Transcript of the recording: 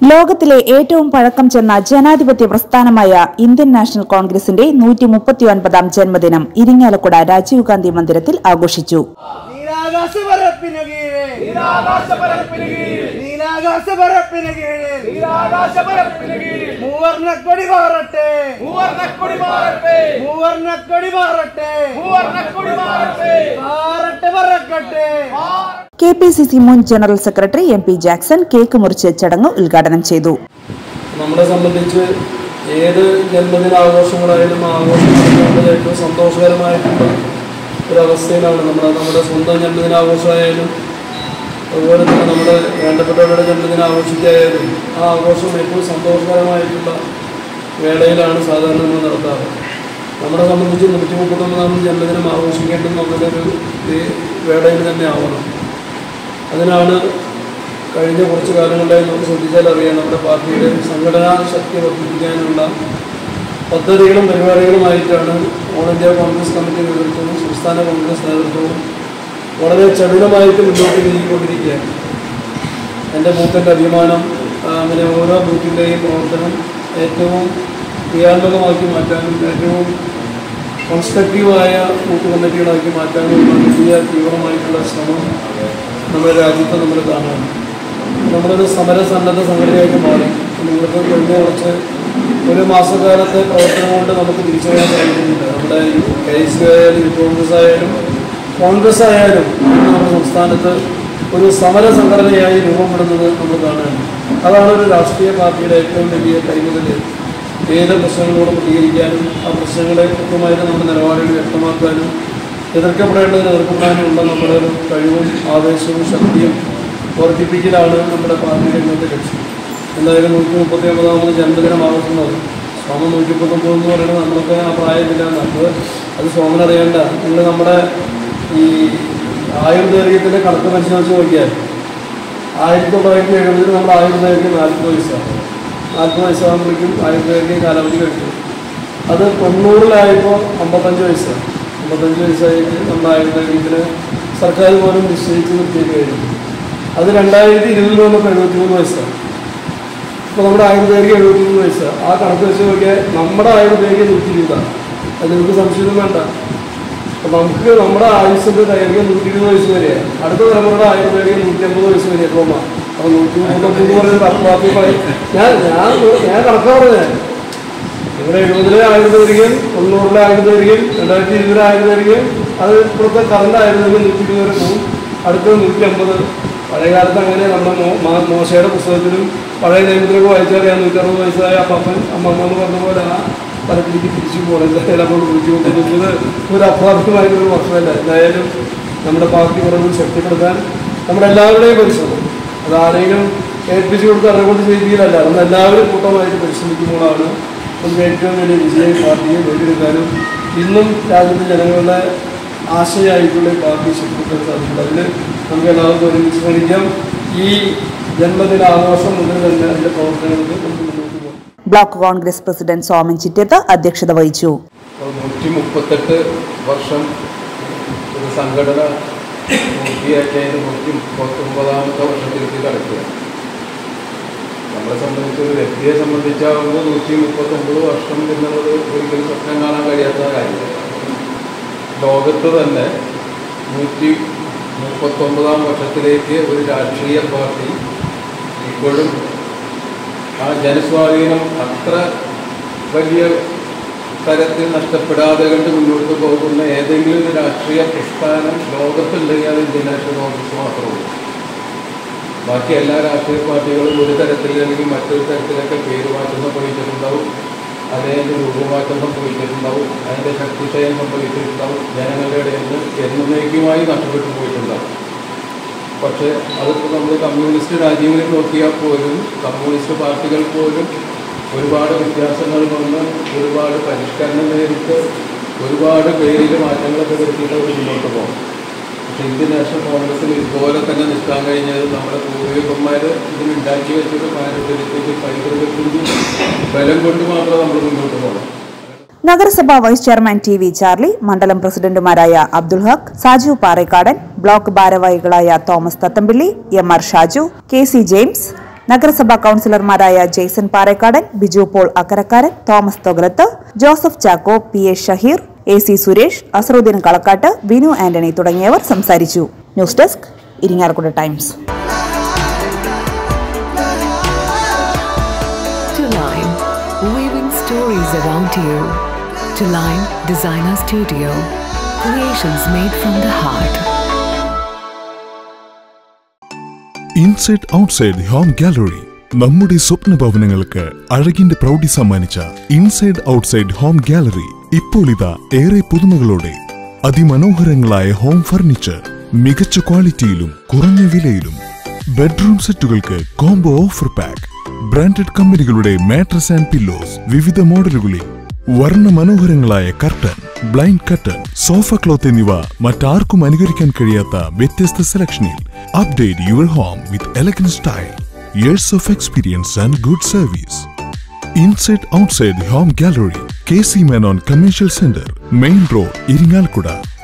ലോകത്തിലെ ഏറ്റവും പഴക്കം ചെന്ന ജനാധിപത്യ പ്രസ്ഥാനമായ ഇന്ത്യൻ നാഷണൽ കോൺഗ്രസിന്റെ നൂറ്റി മുപ്പത്തിയൊൻപതാം ജന്മദിനം ഇരിങ്ങാലക്കുട രാജീവ് ഗാന്ധി മന്ദിരത്തിൽ ആഘോഷിച്ചു നീലാകാശ പരപ്പിന് കീഴേ നീലാകാശ പരപ്പിന് കീഴേ മൂവർണ്ണക്കൊടി പാറട്ടെ മൂവർണ്ണക്കൊടി പാറട്ടെ പാറട്ടെ പറക്കട്ടെ കെ പി സി സി മുൻ general secretary M P Jackson cake മുറിച്ച് ചടങ്ങ് ഉദ്ഘാടനം ചെയ്തു നമ്മളെ സംബന്ധിച്ച് ഏത് ജന്മദിനാഘോഷങ്ങളായാലും ആ ആഘോഷങ്ങൾ ഏറ്റവും സന്തോഷകരമായിട്ടുള്ള ഒരവസ്ഥയിലാണ് നമ്മുടെ നമ്മുടെ സ്വന്തം ജന്മദിനാഘോഷമായാലും അതുപോലെ തന്നെ നമ്മുടെ വേണ്ടപ്പെട്ടവരുടെ ജന്മദിനം ആഘോഷിക്കായാലും ആ ആഘോഷം ഏറ്റവും സന്തോഷകരമായിട്ടുള്ള വേളയിലാണ് സാധാരണ നമ്മൾ നടത്താറ് നമ്മളെ സംബന്ധിച്ച് നൂറ്റി മുപ്പത്തൊമ്പതാം ജന്മദിനം ആഘോഷിക്കേണ്ടത് നമ്മളൊരു ഈ വേളയിൽ തന്നെ ആവണം അതിനാണ് കഴിഞ്ഞ കുറച്ച് കാലങ്ങളായി നമുക്ക് ശ്രദ്ധിച്ചാൽ അറിയാം നമ്മുടെ പാർട്ടിയുടെ സംഘടനാ ശക്തി വർദ്ധിപ്പിക്കാനുള്ള പദ്ധതികളും പരിപാടികളുമായിട്ടാണ് ഓൾ ഇന്ത്യ കോൺഗ്രസ് കമ്മിറ്റി നേതൃത്വവും സംസ്ഥാന കോൺഗ്രസ് നേതൃത്വവും വളരെ ചടുലമായിട്ട് മുന്നോട്ട് നീങ്ങിക്കൊണ്ടിരിക്കുകയാണ് എൻ്റെ ബൂത്തിൻ്റെ അഭിമാനം ആ, അങ്ങനെ ഓരോ ബൂത്തിൻ്റെയും പ്രവർത്തനം ഏറ്റവും ക്രിയാത്മകമാക്കി മാറ്റാനും ഏറ്റവും കോൺസ്ട്രക്റ്റീവായ ബൂത്ത് കമ്മിറ്റികളാക്കി മാറ്റാനുമുള്ള വലിയ തീവ്രമായിട്ടുള്ള ശ്രമം നമ്മുടെ രാജ്യത്ത് നമ്മൾ കാണാം നമ്മളൊരു സമരസന്നദ്ധ സംഘടനയായിട്ട് മാറി നിങ്ങൾക്ക് കഴിഞ്ഞ കുറച്ച് ഒരു മാസക്കാലത്തെ പ്രവർത്തനം കൊണ്ട് നമുക്ക് തിരിച്ചറിയാൻ കഴിയുന്നില്ല നമ്മുടെ കെ എസ് സി ആയാലും യൂത്ത് കോൺഗ്രസ് ആയാലും കോൺഗ്രസ് ആയാലും ഇന്ന് നമ്മുടെ സംസ്ഥാനത്ത് ഒരു സമര സംഘടനയായി രൂപപ്പെടുന്നത് നമ്മൾ കാണുകയാണ് അതാണ് ഒരു രാഷ്ട്രീയ പാർട്ടിയുടെ ഏറ്റവും വലിയ കൈമുതൽ ഏത് പ്രശ്നങ്ങളോട് പ്രതികരിക്കാനും ആ പ്രശ്നങ്ങളെ കൃത്യമായിട്ട് നമ്മുടെ നിലപാടുകൾ വ്യക്തമാക്കാനും എതിർക്കപ്പെടേണ്ടതിന് എതിർക്കപ്പെടാനുമുള്ള നമ്മുടെ ഒരു കഴിവും ആവേശവും ശക്തിയും വർദ്ധിപ്പിക്കലാണ് നമ്മുടെ പാർട്ടിയുടെ ഇന്നത്തെ ലക്ഷ്യം എന്തായാലും നൂറ്റി മുപ്പത്തി ഒമ്പതാമത് ജന്മദിനം ആഘോഷിക്കുന്നത് സോമൻ നൂറ്റി മുപ്പത്തൊമ്പത് എന്ന് പറയുന്നത് നമുക്ക് ആ പ്രായമില്ല നമുക്ക് അത് സോമൻ അറിയേണ്ട നിങ്ങൾ നമ്മുടെ ഈ ആയുർദൈർഘ്യത്തിൻ്റെ കണക്ക് പരിശോധിച്ച് നോക്കിയാൽ ആയിരത്തി തൊള്ളായിരത്തി എഴുപതിൽ നമ്മൾ ആയുർദൈർഘ്യം നാൽപ്പത് വയസ്സാണ് നാൽപ്പത് വയസ്സാകുമ്പോഴേക്കും ആയുർദൈർഘ്യം കാലാവധി കഴിഞ്ഞു അത് തൊണ്ണൂറിലായപ്പോൾ അമ്പത്തഞ്ച് വയസ്സാണ് അമ്പത്തഞ്ച് വയസ്സായിട്ട് നമ്മുടെ ആയുർദൈർഘ്യത്തിന് സർക്കാർ പോലും നിശ്ചയിച്ച് നിർത്തിയിട്ട് കഴിഞ്ഞു അത് രണ്ടായിരത്തി ഇരുപതിൽ വന്നപ്പോൾ എഴുപത്തിമൂന്ന് വയസ്സാണ് ഇപ്പോൾ നമ്മുടെ ആയുർദൈർഘ്യം എഴുപത്തിമൂന്ന് വയസ്സാണ് ആ കണക്ക് വെച്ച് നോക്കിയാൽ നമ്മുടെ ആയുർദൈർഘ്യം നൂറ്റി ഇരുപതാണ് അത് നിങ്ങൾക്ക് സംശയമൊന്നും വേണ്ട അപ്പോൾ നമുക്ക് നമ്മുടെ ആയുസിൻ്റെ ദൈർഘ്യം നൂറ്റി ഇരുപത് വയസ്സ് വരെയാണ് അടുത്ത തലമുറയുടെ ആയുർദൈർഘ്യം നൂറ്റി അമ്പത് വയസ്സ് വരെ തോമ അപ്പോൾ നൂറ്റി മുപ്പത്തൊമ്പത് പറയുന്നത് അർത്ഥമാക്കി പറയും ഞാൻ ഞാൻ ഞാൻ കണക്കാ പറഞ്ഞത് ഇവിടെ എഴുപതിലെ ആയുർദൈർഘ്യം തൊണ്ണൂറിലെ ആയുർദൈർഘ്യം രണ്ടായിരത്തി ഇരുപതിലെ ആയുർദൈർഘ്യം അത് ഇപ്പോഴത്തെ കറണ്ട് ആയുർദൈർഘ്യം നൂറ്റി ഇരുപത് വരെ പോകും അടുത്തത് നൂറ്റി അമ്പത് പഴയ കാലത്ത് അങ്ങനെ നമ്മുടെ മോ മാ- മോശയുടെ പുസ്തകത്തിലും പഴയ നിയമത്തിലൊക്കെ വായിച്ചറിയാം നൂറ്ററുപത് വയസ്സായ അപ്പൻ അമ്മമ്മ എന്ന് പറഞ്ഞ പോലെ ആ തലത്തിലേക്ക് തിരിച്ചു പോകണം എന്തായാലും അപ്പോൾ നൂറ്റി മുപ്പത്തൊമ്പത് ഒരു അപ്രാപ്യമായിട്ടൊരു വർഷമല്ല എന്തായാലും നമ്മുടെ പാർട്ടി കുറവ് ശക്തിപ്പെടുത്താൻ നമ്മുടെ എല്ലാവരുടെയും പരിശ്രമം അത് ആരെങ്കിലും ഏൽപ്പിച്ചു കൊടുത്ത് അവരെ കൊണ്ട് ചെയ്തില്ലല്ല നമ്മൾ എല്ലാവരും കൂട്ടമായിട്ട് പരിശ്രമിക്കുമ്പോഴാണ് നമുക്ക് ഏറ്റവും വലിയ വിജയം പാർട്ടിയെ നേടിയെടുക്കാനും ഇന്നും രാജ്യത്തെ ജനങ്ങളുടെ ആശയമായിട്ടുള്ള ഈ പാർട്ടി ശക്തിപ്പെടുത്താൻ സാധിക്കും അതിന് നമുക്ക് എല്ലാവർക്കും ഒരുമിച്ച് ശ്രമിക്കാം ഈ ജന്മദിന ആഘോഷം മുതൽ തന്നെ അതിൻ്റെ പ്രവർത്തനങ്ങൾക്ക് നമുക്ക് മുന്നോട്ട് പോകാം ബ്ലോക്ക് കോൺഗ്രസ് പ്രസിഡന്റ് സോമൻ ചിറ്റത്ത് അധ്യക്ഷത വഹിച്ചു അപ്പോൾ നൂറ്റി മുപ്പത്തെട്ട് വർഷം ഒരു സംഘടന പൂർത്തിയാക്കിയതിന് നൂറ്റി മുപ്പത്തൊമ്പതാമത്തെ വർഷത്തിലേക്ക് കടക്കുക നമ്മളെ സംബന്ധിച്ച് ഒരു വ്യക്തിയെ സംബന്ധിച്ചാകുമ്പോൾ നൂറ്റി മുപ്പത്തൊമ്പത് വർഷം എന്നുള്ളത് ഒരിക്കലും സ്വപ്നം കാണാൻ കഴിയാത്ത കാര്യമാണ് ലോകത്ത് തന്നെ നൂറ്റി മുപ്പത്തൊമ്പതാം വർഷത്തിലേക്ക് ഒരു രാഷ്ട്രീയ പാർട്ടി ഇപ്പോഴും ആ ജനസ്വാധീനം അത്ര വലിയ തരത്തിൽ നഷ്ടപ്പെടാതെ കണ്ട് മുന്നോട്ട് പോകുന്ന ഏതെങ്കിലും ഒരു രാഷ്ട്രീയ പ്രസ്ഥാനം ലോകത്തുണ്ടെങ്കിൽ അത് ഇന്ത്യൻ നാഷണൽ കോൺഗ്രസ് മാത്രമേ ഉള്ളൂ ബാക്കി എല്ലാ രാഷ്ട്രീയ പാർട്ടികളും ഒരു തരത്തിൽ അല്ലെങ്കിൽ മറ്റൊരു തരത്തിലൊക്കെ പേര് മാറ്റം സംഭവിച്ചിട്ടുണ്ടാവും അതിൻ്റെ രൂപമാറ്റം സംഭവിച്ചിട്ടുണ്ടാവും അതിൻ്റെ ശക്തിക്ഷയം സംഭവിച്ചിട്ടുണ്ടാവും ജനങ്ങളുടെ ഇടയിൽ നിന്ന് എന്നേക്കുമായി നഷ്ടപ്പെട്ടു പോയിട്ടുണ്ടാവും പക്ഷേ അതിപ്പോൾ നമ്മൾ കമ്മ്യൂണിസ്റ്റ് രാജ്യങ്ങളിൽ നോക്കിയാൽ പോലും കമ്മ്യൂണിസ്റ്റ് പാർട്ടികൾ പോലും ഒരുപാട് വ്യത്യാസങ്ങൾ വന്ന് ഒരുപാട് പരിഷ്കരണം നേരിട്ട് ഒരുപാട് പേരിൽ മാറ്റങ്ങളൊക്കെ വരുത്തിയിട്ട് അവർ മുന്നോട്ട് പോകും പക്ഷേ ഇന്ത്യൻ നാഷണൽ കോൺഗ്രസിൽ ഇതുപോലെ തന്നെ നിൽക്കാൻ കഴിഞ്ഞത് നമ്മുടെ പൂർവികന്മാർ ഇതിനുണ്ടാക്കി വെച്ചൊരു പാരമ്പര്യത്തിൻ്റെ പൈതൃകത്തിൻ്റെ ബലം കൊണ്ട് മാത്രം നമ്മൾ മുന്നോട്ട് പോകണം നഗരസഭാ vice chairman T V Charlie മണ്ഡലം പ്രസിഡന്റുമാരായ അബ്ദുൽ ഹക്ക് സാജു പാറേക്കാടൻ ബ്ലോക്ക് ഭാരവാഹികളായ Thomas Thathampilly M R Shaju K C James നഗരസഭാ കൌൺസിലർമാരായ Jaison Parekkadan Biju Paul Akkarakkaran Thomas Thogalath Joseph Chacko P A Shaheer A C Suresh Azharuddin Kalakkattu Vinu Antony തുടങ്ങിയവർ സംസാരിച്ചു news desk Irinjalakuda times To Line, weaving stories around you. To Line Designer Studio, creations made from the heart. Inside outside home gallery നമ്മുടെ സ്വപ്ന ഭവനങ്ങൾക്ക് അഴകിന്റെ പ്രൗഢി സമ്മാനിച്ച inside outside home gallery ഇപ്പോൾ ഇതാ ഏറെ പുതുമകളോടെ അതിമനോഹരങ്ങളായ home furniture മികച്ച ക്വാളിറ്റിയിലും കുറഞ്ഞ വിലയിലും ബെഡ്റൂം സെറ്റുകൾക്ക് കോംബോ ഓഫർ പാക്ക് ബ്രാൻഡഡ് കമ്പനികളുടെ മാട്രസ് ആൻഡ് പില്ലോസ് വിവിധ മോഡലുകളിൽ വർണ്ണ മനോഹരങ്ങളായ curtain blind curtain sofa cloth എന്നിവ മറ്റാർക്കും അനുകരിക്കാൻ കഴിയാത്ത വ്യത്യസ്ത സെലക്ഷനിൽ update your home with elegant style years of experience and good service inside outside home gallery K C Menon commercial centre main road Irinjalakuda